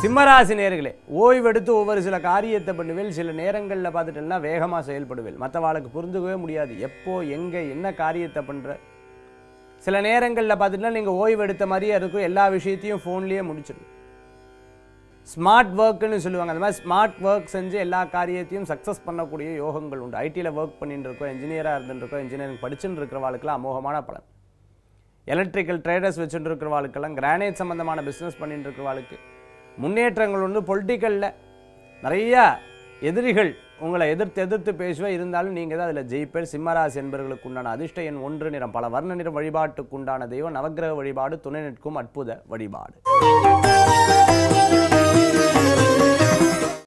சிம்மராசி நேர்களே ஓய்வெடுத்து ஒவ்வொரு சில காரியத்தை பண்ணுவேல் சில நேரங்களில் பார்த்துட்டேன்னா வேகமாக செயல்படுவேல் மற்றவாளுக்கு புரிஞ்சுக்கவே முடியாது எப்போ எங்கே என்ன காரியத்தை பண்ணுற சில நேரங்களில் பார்த்துட்டா நீங்கள் ஓய்வு எடுத்த மாதிரியே இருக்கும் எல்லா விஷயத்தையும் ஃபோன்லேயே முடிச்சிடும் ஸ்மார்ட் ஒர்க்குன்னு சொல்லுவாங்க அந்த மாதிரி ஸ்மார்ட் ஒர்க் செஞ்சு எல்லா காரியத்தையும் சக்ஸஸ் பண்ணக்கூடிய யோகங்கள் உண்டு ஐடியில் ஒர்க் பண்ணிட்டு இருக்கோம் இன்ஜினியராக இருந்துட்டு இருக்கோம் இன்ஜினியரிங் படிச்சுட்டு இருக்கிறவாளுக்கெல்லாம் அமோகமான பலன் எலக்ட்ரிக்கல் ட்ரேடர்ஸ் வச்சுட்டு இருக்கிறவாளுக்கெல்லாம் கிரானைட் சம்மந்தமான பிஸ்னஸ் பண்ணிட்டு இருக்கிறவாளுக்கு முன்னேற்றங்கள் உண்டு பொலிட்டிக்கலில் நிறையா எதிரிகள் உங்களை எதிர்த்து எதிர்த்து பேசுவே இருந்தாலும் நீங்கள் தான் அதில் ஜெயிப்பேர் சிம்மராசி என்பவர்களுக்கு உண்டான அதிர்ஷ்ட எண் ஒன்று நிறம் பல வர்ண நிறம் வழிபாட்டுக்கு உண்டான தெய்வம் நவக்கிரக வழிபாடு துணை நிற்கும் அற்புத வழிபாடு